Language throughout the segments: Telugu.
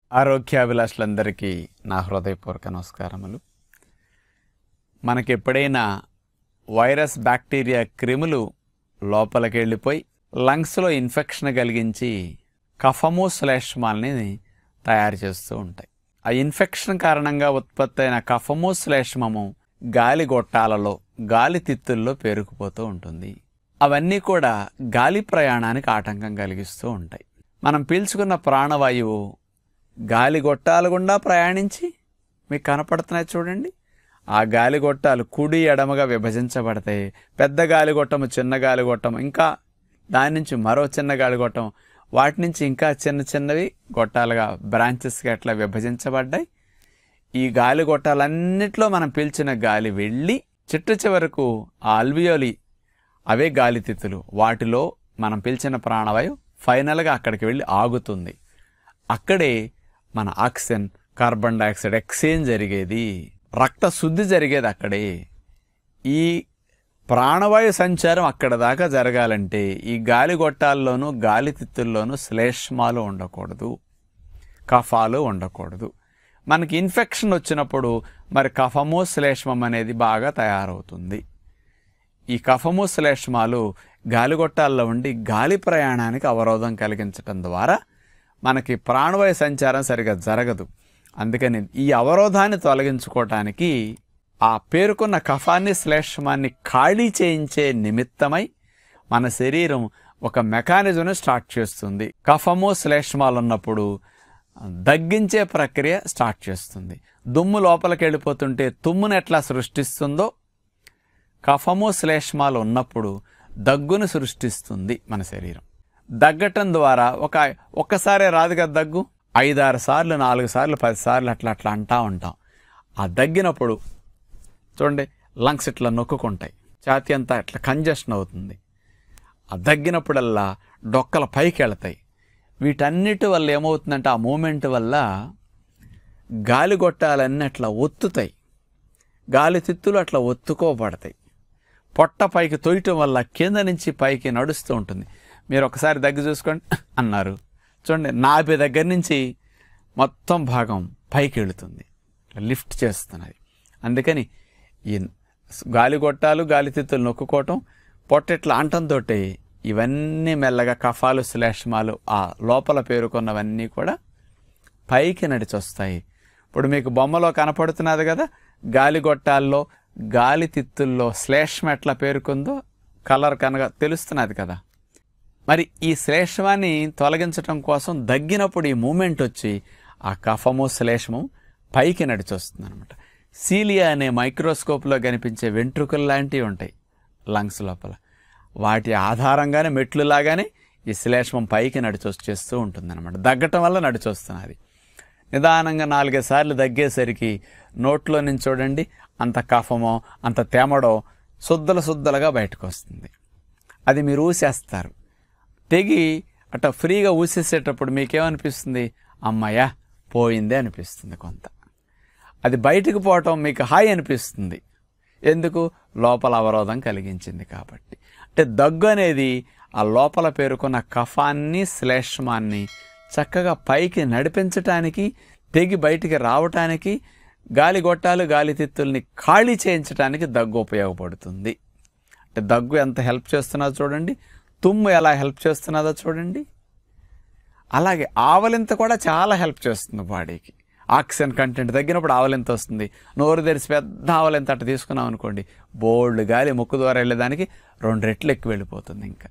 ఆరోగ్యాభిలాషులందరికీ నా హృదయపూర్వక నమస్కారములు మనకి ఎప్పుడైనా వైరస్ బ్యాక్టీరియా క్రిములు లోపలికి వెళ్ళిపోయి లంగ్స్లో ఇన్ఫెక్షన్ కలిగించి కఫము శ్లేష్మాల్ని తయారు చేస్తూ ఉంటాయి ఆ ఇన్ఫెక్షన్ కారణంగా ఉత్పత్తి అయిన కఫము శ్లేష్మము గాలి గొట్టాలలో గాలి తిత్తుల్లో పేరుకుపోతూ ఉంటుంది అవన్నీ కూడా గాలి ప్రయాణానికి ఆటంకం కలిగిస్తూ ఉంటాయి మనం పీల్చుకున్న ప్రాణవాయువు గాలి గొట్టాల గుండా ప్రయాణించి మీకు కనపడుతున్నాయి చూడండి ఆ గాలి గొట్టాలు కుడి ఎడమగా విభజించబడతాయి పెద్ద గాలి గొట్టము చిన్న గాలి గొట్టము ఇంకా దాని నుంచి మరో చిన్న గాలి గొట్టం వాటి నుంచి ఇంకా చిన్న చిన్నవి గొట్టాలుగా బ్రాంచెస్గా అట్లా విభజించబడ్డాయి ఈ గాలి గొట్టాలన్నిట్లో మనం పీల్చిన గాలి వెళ్ళి చిట్ట చివరకు ఆ అల్వియోలి అవే గాలితిత్తులు వాటిలో మనం పీల్చిన ప్రాణవాయువు ఫైనల్గా అక్కడికి వెళ్ళి ఆగుతుంది అక్కడే మన ఆక్సిజన్ కార్బన్ డైఆక్సైడ్ ఎక్స్చేంజ్ జరిగేది రక్త శుద్ధి జరిగేది అక్కడే ఈ ప్రాణవాయు సంచారం అక్కడ దాకా జరగాలంటే ఈ గాలి గొట్టాల్లోనూ గాలి తిత్తుల్లోనూ శ్లేష్మాలు ఉండకూడదు కఫాలు ఉండకూడదు మనకి ఇన్ఫెక్షన్ వచ్చినప్పుడు మరి కఫము శ్లేష్మం అనేది బాగా తయారవుతుంది ఈ కఫము శ్లేష్మాలు గాలిగొట్టాల్లో ఉండి గాలి ప్రయాణానికి అవరోధం కలిగించటం ద్వారా మనకి ప్రాణవాయు సంచారం సరిగా జరగదు అందుకని ఈ అవరోధాన్ని తొలగించుకోవటానికి ఆ పేరుకున్న కఫాన్ని శ్లేష్మాన్ని ఖాళీ చేయించే నిమిత్తమై మన శరీరం ఒక మెకానిజంను స్టార్ట్ చేస్తుంది కఫము శ్లేష్మాలు ఉన్నప్పుడు దగ్గించే ప్రక్రియ స్టార్ట్ చేస్తుంది దుమ్ము లోపలికి వెళ్ళిపోతుంటే తుమ్మును ఎట్లా సృష్టిస్తుందో కఫము శ్లేష్మాలు ఉన్నప్పుడు దగ్గును సృష్టిస్తుంది మన శరీరం దగ్గటం ద్వారా ఒక ఒక్కసారే రాదు కదా దగ్గు ఐదారు సార్లు నాలుగు సార్లు పది సార్లు అట్లా అట్లా అంటా ఉంటాం ఆ దగ్గినప్పుడు చూడండి లంగ్స్ ఇట్లా నొక్కుంటాయి ఛాతీ అంతా ఇట్లా కంజెషన్ అవుతుంది ఆ దగ్గినప్పుడల్లా డొక్కల పైకి వెళతాయి వీటన్నిటి వల్ల ఏమవుతుందంటే ఆ మూమెంట్ వల్ల గాలి గొట్టాలన్నీ అట్లా ఒత్తుతాయి గాలి తిత్తులు అట్లా ఒత్తుకోబడతాయి పొట్ట పైకి తొయ్యటం వల్ల కింద నుంచి పైకి నడుస్తూ ఉంటుంది మీరు ఒకసారి దగ్గర చూసుకోండి అన్నారు చూడండి నాభి దగ్గర నుంచి మొత్తం భాగం పైకి వెళుతుంది లిఫ్ట్ చేస్తున్నది అందుకని ఈ గాలి గొట్టాలు గాలి తిత్తులు నొక్కుకోవటం పొట్టెట్ల అంటంతో ఇవన్నీ మెల్లగా కఫాలు శ్లేష్మాలు ఆ లోపల పేరుకున్నవన్నీ కూడా పైకి నడిచొస్తాయి ఇప్పుడు మీకు బొమ్మలో కనపడుతున్నది కదా గాలి గొట్టాల్లో గాలి తిత్తుల్లో శ్లేష్మ ఎట్లా పేరుకుందో కలర్ కనుక తెలుస్తున్నది కదా మరి ఈ శ్లేష్మాన్ని తొలగించటం కోసం దగ్గినప్పుడు ఈ మూమెంట్ వచ్చి ఆ కఫము శ్లేష్మం పైకి నడిచొస్తుంది అనమాట సీలియా అనే మైక్రోస్కోప్లో కనిపించే వెంట్రుకలు లాంటివి ఉంటాయి లంగ్స్ లోపల వాటి ఆధారంగానే మెట్లులాగానే ఈ శ్లేష్మం పైకి నడిచొచ్చేస్తూ ఉంటుంది అనమాట దగ్గటం వల్ల నడిచొస్తున్నది నిదానంగా నాలుగైదు సార్లు దగ్గేసరికి నోట్లో నుంచి చూడండి అంత కఫమో అంత తేమడో శుద్ధల శుద్ధలుగా బయటకు వస్తుంది అది మీరు ఊసేస్తారు తెగి అట్లా ఫ్రీగా ఊసేసేటప్పుడు మీకేమనిపిస్తుంది అమ్మయ్య పోయిందే అనిపిస్తుంది కొంత అది బయటకు పోవటం మీకు హాయి అనిపిస్తుంది ఎందుకు లోపల అవరోధం కలిగించింది కాబట్టి అంటే దగ్గు అనేది ఆ లోపల పేరుకున్న కఫాన్ని శ్లేష్మాన్ని చక్కగా పైకి నడిపించటానికి తెగి బయటికి రావటానికి గాలి గొట్టాలు గాలి తిత్తుల్ని ఖాళీ చేయించడానికి దగ్గు ఉపయోగపడుతుంది అంటే దగ్గు ఎంత హెల్ప్ చేస్తున్నదో చూడండి తుమ్ము ఎలా హెల్ప్ చేస్తున్నదో చూడండి అలాగే ఆవలింత కూడా చాలా హెల్ప్ చేస్తుంది బాడీకి ఆక్సిజన్ కంటెంట్ తగ్గినప్పుడు ఆవలింత వస్తుంది నోరు తెరిచి పెద్ద ఆవలింత అట్ట తీసుకున్నాం అనుకోండి బోల్డ్ గాలి ముక్కు ద్వారా వెళ్ళేదానికి రెండు రెట్లు ఎక్కువ వెళ్ళిపోతుంది ఇంకా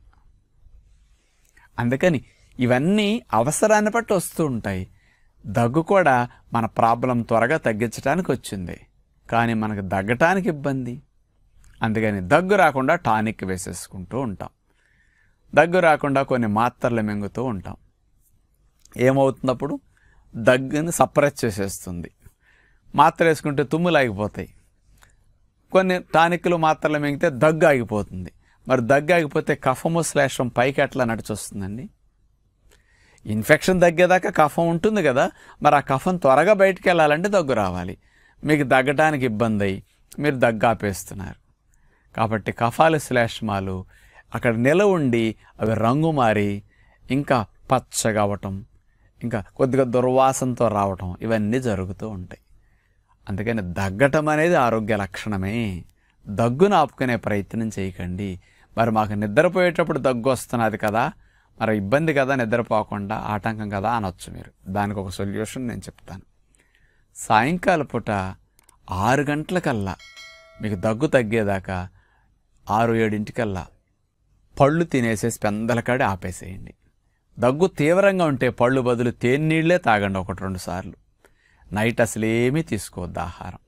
అందుకని ఇవన్నీ అవసరాన్ని బట్టి వస్తూ ఉంటాయి దగ్గు కూడా మన ప్రాబ్లం త్వరగా తగ్గించడానికి వచ్చింది కానీ మనకు దగ్గటానికి ఇబ్బంది అందుకని దగ్గు రాకుండా టానిక్ వేసేసుకుంటూ ఉంటాం దగ్గు రాకుండా కొన్ని మాత్రలు మింగుతూ ఉంటాం ఏమవుతున్నప్పుడు దగ్గుని సప్రెస్ చేసేస్తుంది మాత్ర వేసుకుంటే తుమ్ములు ఆగిపోతాయి కొన్ని టానిక్లు మాత్రలు మింగితే దగ్గు ఆగిపోతుంది మరి దగ్గు ఆగిపోతే కఫము శ్లేషం పైకి ఎట్లా నడిచొస్తుందండి ఇన్ఫెక్షన్ తగ్గేదాకా కఫం ఉంటుంది కదా మరి ఆ కఫం త్వరగా బయటికి వెళ్ళాలంటే దగ్గు రావాలి మీకు దగ్గటానికి ఇబ్బంది అయ్యి మీరు దగ్గు ఆపేస్తున్నారు కాబట్టి కఫాలు శ్లేష్మాలు అక్కడ నిల ఉండి అవి రంగు మారి ఇంకా పచ్చగా అవ్వటం ఇంకా కొద్దిగా దుర్వాసనతో రావటం ఇవన్నీ జరుగుతూ ఉంటాయి అందుకని దగ్గటం అనేది ఆరోగ్య లక్షణమే దగ్గును ఆపుకునే ప్రయత్నం చేయకండి మరి మాకు నిద్రపోయేటప్పుడు దగ్గు వస్తున్నది కదా మరి ఇబ్బంది కదా నిద్రపోకుండా ఆటంకం కదా అనొచ్చు మీరు దానికి ఒక సొల్యూషన్ నేను చెప్తాను సాయంకాల పూట ఆరు గంటలకల్లా మీకు దగ్గు తగ్గేదాకా ఆరు ఏడింటికల్లా పళ్ళు తినేసేసి పెందలకాడే ఆపేసేయండి దగ్గు తీవ్రంగా ఉంటే పళ్ళు బదులు తేన్నీళ్ళే తాగండి ఒకటి రెండు సార్లు నైట్ అసలు ఏమీ తీసుకోవద్దు ఆహారం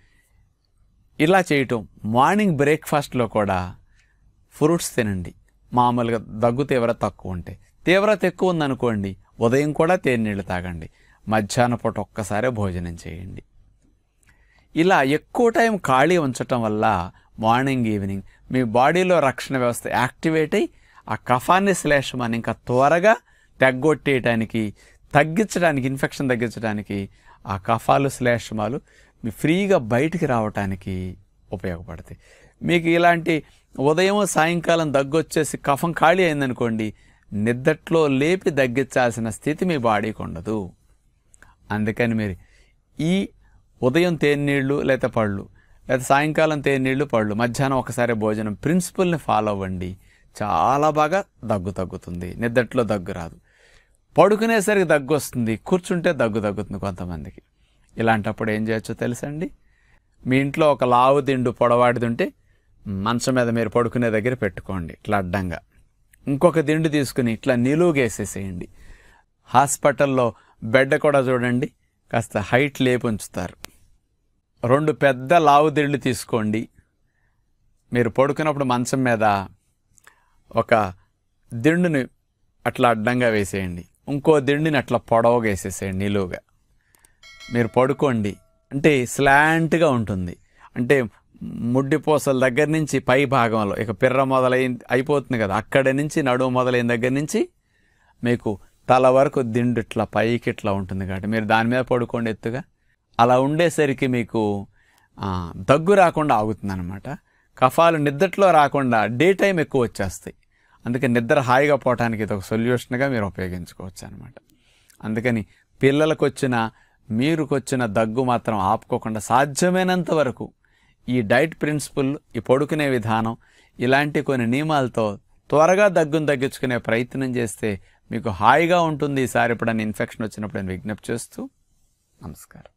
ఇలా చేయటం మార్నింగ్ బ్రేక్ఫాస్ట్లో కూడా ఫ్రూట్స్ తినండి మామూలుగా దగ్గు తీవ్రత తక్కువ ఉంటే తీవ్రత ఎక్కువ ఉందనుకోండి ఉదయం కూడా తేనీళ్ళు తాగండి మధ్యాహ్నం పూట ఒక్కసారే భోజనం చేయండి ఇలా ఎక్కువ టైం ఖాళీ ఉంచటం వల్ల మార్నింగ్ ఈవినింగ్ మీ బాడీలో రక్షణ వ్యవస్థ యాక్టివేట్ అయ్యి ఆ కఫాన్ని శ్లేషమాన్ని ఇంకా త్వరగా తెగ్గొట్టేయటానికి తగ్గించడానికి ఇన్ఫెక్షన్ తగ్గించడానికి ఆ కఫాలు శ్లేషమాలు మీ ఫ్రీగా బయటికి రావటానికి ఉపయోగపడతాయి మీకు ఇలాంటి ఉదయం సాయంకాలం దగ్గొచ్చేసి కఫం ఖాళీ అయిందనుకోండి నిద్దట్లో లేపి దగ్గించాల్సిన స్థితి మీ బాడీకి ఉండదు అందుకని మీరు ఈ ఉదయం తేనీళ్ళు లేదా పళ్ళు లేదా సాయంకాలం తేనీళ్ళు పళ్ళు మధ్యాహ్నం ఒకసారి భోజనం ప్రిన్సిపల్ని ఫాలో అవ్వండి చాలా బాగా దగ్గు తగ్గుతుంది నిద్దట్లో దగ్గు రాదు పడుకునేసరికి దగ్గు వస్తుంది కూర్చుంటే దగ్గు తగ్గుతుంది కొంతమందికి ఇలాంటప్పుడు ఏం చేయొచ్చో తెలుసండి మీ ఇంట్లో ఒక లావు దిండు పొడవాడిది ఉంటే మంచం మీద మీరు పడుకునే దగ్గర పెట్టుకోండి ఇట్లా అడ్డంగా ఇంకొక దిండు తీసుకుని ఇట్లా నిలువుగేసేసేయండి హాస్పిటల్లో బెడ్ కూడా చూడండి కాస్త హైట్ లేపి ఉంచుతారు రెండు పెద్ద లావు దిండ్లు తీసుకోండి మీరు పడుకున్నప్పుడు మంచం మీద ఒక దిండుని అట్లా అడ్డంగా వేసేయండి ఇంకో దిండుని అట్లా పొడవుగా వేసేసేయండి నిలువుగా మీరు పడుకోండి అంటే స్లాంట్గా ఉంటుంది అంటే ముడ్డిపోసల దగ్గర నుంచి పై భాగంలో ఇక పిర్ర మొదలైన అయిపోతుంది కదా అక్కడి నుంచి నడుము మొదలైన దగ్గర నుంచి మీకు తల వరకు దిండు ఇట్లా పైకి ఇట్లా ఉంటుంది కాబట్టి మీరు దాని మీద పడుకోండి ఎత్తుగా అలా ఉండేసరికి మీకు ఆ, దగ్గు రాకుండా ఆగుతుంది అనమాట కఫాలు నిద్రలో రాకుండా డే టైం ఎక్కువ వచ్చేస్తాయి అందుకే నిద్ర హాయిగా పోవటానికి ఇది ఒక సొల్యూషన్గా మీరు ఉపయోగించుకోవచ్చు అనమాట అందుకని పిల్లలకు వచ్చిన మీరుకొచ్చిన దగ్గు మాత్రం ఆపుకోకుండా సాధ్యమైనంత వరకు ఈ డైట్ ప్రిన్సిపల్ ఈ పడుకునే విధానం ఇలాంటి కొన్ని నియమాలతో త్వరగా దగ్గును తగ్గించుకునే ప్రయత్నం చేస్తే మీకు హాయిగా ఉంటుంది ఈసారి ఎప్పుడైనా ఇన్ఫెక్షన్ వచ్చినప్పుడు నేను విజ్ఞప్తి చేస్తూ నమస్కారం